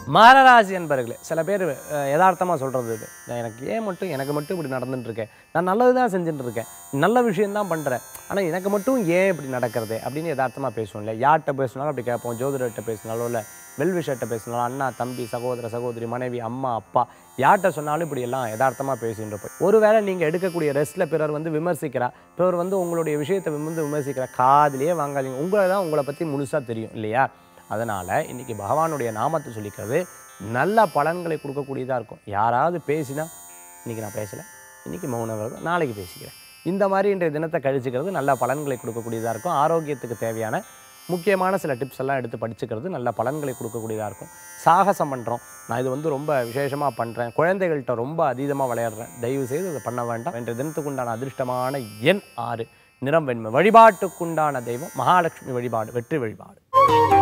மகராசி என்பர்களே சில பேர் யதார்த்தமாக சொல்கிறது இது நான் எனக்கு ஏன் மட்டும் எனக்கு மட்டும் இப்படி நடந்துட்டு இருக்கேன் நான் நல்லது தான் செஞ்சுட்டு இருக்கேன் நல்ல விஷயம் தான் பண்ணுறேன் ஆனால் எனக்கு மட்டும் ஏன் இப்படி நடக்கிறது அப்படின்னு யதார்த்தமாக பேசுவோம் இல்லை யார்கிட்ட பேசினாலும் அப்படி கேட்போம் ஜோதிடர்கிட்ட பேசினாலும் இல்லை வெல்விஷர்கிட்ட பேசினாலும் அண்ணா தம்பி சகோதர சகோதரி மனைவி அம்மா அப்பா யார்கிட்ட சொன்னாலும் இப்படி எல்லாம் யதார்த்தமாக பேசிட்டு இருப்போம் ஒருவேளை நீங்கள் எடுக்கக்கூடிய ரெஸ்ட்டில் பிறர் வந்து விமர்சிக்கிறா பிறர் வந்து உங்களுடைய விஷயத்தை வந்து விமர்சிக்கிறா காதிலேயே வாங்காதீங்க உங்களை தான் உங்களை பற்றி முழுசாக தெரியும் இல்லையா அதனால் இன்றைக்கி பகவானுடைய நாமத்தை சொல்லிக்கிறது நல்ல பலன்களை கொடுக்கக்கூடியதாக இருக்கும் யாராவது பேசினா இன்றைக்கி நான் பேசலை இன்றைக்கி மௌன விரதம் நாளைக்கு பேசிக்கிறேன் இந்த மாதிரி இன்றைய தினத்தை கழிச்சுக்கிறது நல்ல பலன்களை கொடுக்கக்கூடியதாக இருக்கும் ஆரோக்கியத்துக்கு தேவையான முக்கியமான சில டிப்ஸ் எல்லாம் எடுத்து படிச்சுக்கிறது நல்ல பலன்களை கொடுக்கக்கூடியதாக இருக்கும் சாகசம் பண்ணுறோம் நான் இது வந்து ரொம்ப விசேஷமாக பண்ணுறேன் குழந்தைகள்கிட்ட ரொம்ப அதீதமாக விளையாடுறேன் தயவு செய்து அதை பண்ண வேண்டாம் இன்றைய தினத்துக்குண்டான அதிர்ஷ்டமான எண் ஆறு நிறம் வெண்மை வழிபாட்டுக்குண்டான தெய்வம் மகாலட்சுமி வழிபாடு வெற்றி வழிபாடு